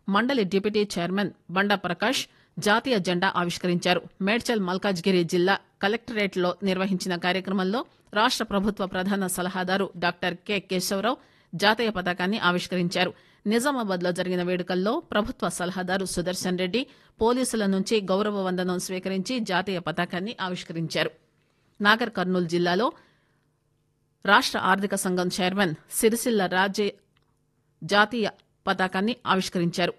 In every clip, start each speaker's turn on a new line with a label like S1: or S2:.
S1: మండలి deputy chairman బండా ప్రకాష్ జాతీయ జెండా ఆవిష్కరించారు మేడ్చల్ మల్కాజ్గిరి జిల్లా కలెక్టరేట్లో నిర్వహించిన కార్యక్రమంలో రాష్ట ప్రభుత్వ ప్రధాన సలహాదారు డాక్టర్ కె కేశవరావు జాతీయ పతాకాన్ని ఆవిష్కరించారు నిజామాబాద్ లో జరిగిన వేడుకల్లో ప్రభుత్వ సలహాదారు సుదర్శన్ రెడ్డి పోలీసుల నుంచి గౌరవ వందనం స్వీకరించి జాతీయ పతాకాన్ని ఆవిష్కరించారు నాగర్ కర్నూలు జిల్లాలో రాష్ట ఆర్థిక సంఘం చైర్మన్ సిరిసిల్ల రాజే జాతీయ పతాకాన్ని ఆవిష్కరించారు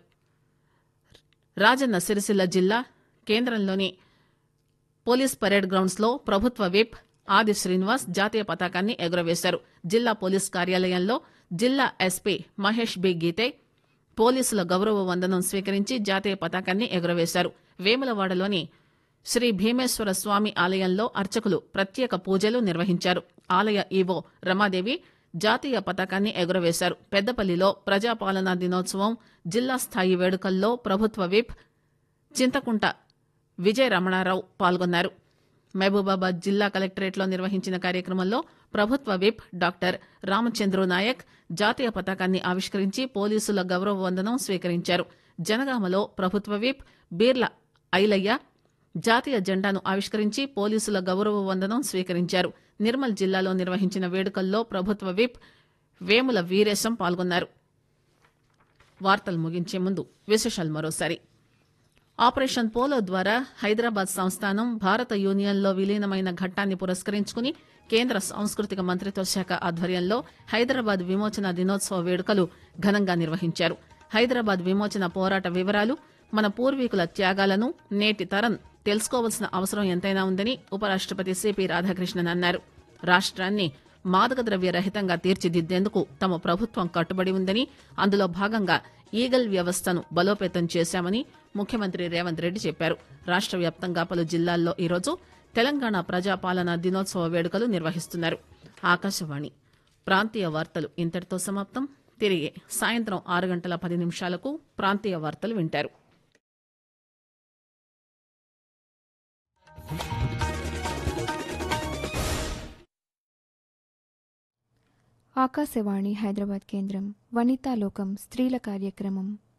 S1: రాజన్న సిరిసిల్ల జిల్లా కేంద్రంలోని పోలీస్ పరేడ్ గ్రౌండ్స్ లో ప్రభుత్వ విప్ ఆది శ్రీనివాస్ జాతీయ పతాకాన్ని ఎగురవేశారు జిల్లా పోలీస్ కార్యాలయంలో జిల్లా ఎస్పీ మహేష్ బి గీతే పోలీసుల గౌరవ వందనం స్వీకరించి జాతీయ పతాకాన్ని ఎగురవేశారు వేములవాడలోని శ్రీ భీమేశ్వర స్వామి ఆలయంలో అర్చకులు ప్రత్యేక పూజలు నిర్వహించారు ఆలయ ఈవో రమాదేవి జాతీయ పతాకాన్ని ఎగురవేశారు పెద్దపల్లిలో ప్రజాపాలనా దినోత్సవం జిల్లా స్థాయి వేడుకల్లో ప్రభుత్వ విప్ చింతకుంట విజయ రమణారావు పాల్గొన్నారు మహబూబాబాద్ జిల్లా కలెక్టరేట్లో నిర్వహించిన కార్యక్రమంలో ప్రభుత్వ విప్ డాక్టర్ రామచంద్రు నాయక్ జాతీయ పతాకాన్ని ఆవిష్కరించి పోలీసుల గౌరవ వందనం స్వీకరించారు జనగామలో ప్రభుత్వ విప్ బీర్ల ఐలయ్య జాతీయ జెండాను ఆవిష్కరించి పోలీసుల గౌరవ వందనం స్వీకరించారు నిర్మల్ జిల్లాలో నిర్వహించిన వేడుకల్లో ప్రభుత్వ విప్ వేముల వీరేశం పాల్గొన్నారు వార్తలు ముగించే ముందు విశేషాలు మరోసారి ఆపరేషన్ పోలో ద్వారా హైదరాబాద్ సంస్థానం భారత యూనియన్లో విలీనమైన ఘట్టాన్ని పురస్కరించుకుని కేంద్ర సాంస్కృతిక మంత్రిత్వ శాఖ ఆధ్వర్యంలో హైదరాబాద్ విమోచన దినోత్సవ వేడుకలు ఘనంగా నిర్వహించారు హైదరాబాద్ విమోచన పోరాట వివరాలు మన పూర్వీకుల త్యాగాలను నేటి తరం తెలుసుకోవాల్సిన అవసరం ఎంతైనా ఉందని ఉపరాష్టపతి సిపి రాధాకృష్ణన్ అన్నారు రాష్ట్రాన్ని మాదక ద్రవ్య రహితంగా తీర్చిదిద్దేందుకు తమ ప్రభుత్వం కట్టుబడి ఉందని అందులో భాగంగా ఈగల్ వ్యవస్థను బలోపేతం చేశామని ముఖ్యమంత్రి రేవంత్ రెడ్డి చెప్పారు రాష్ట్ర వ్యాప్తంగా పలు జిల్లాల్లో ఈరోజు తెలంగాణ ప్రజాపాలన దినోత్సవ వేడుకలు నిర్వహిస్తున్నారు ఆకాశవాణి ప్రాంతీయ వార్తలు ఇంతటితో సమాప్తం తిరిగి సాయంత్రం ఆరు గంటల పది నిమిషాలకు ప్రాంతీయ వార్తలు వింటారు
S2: ఆకాశవాణి హైదరాబాద్ కేంద్రం వనితా లోకం స్త్రీల కార్యక్రమం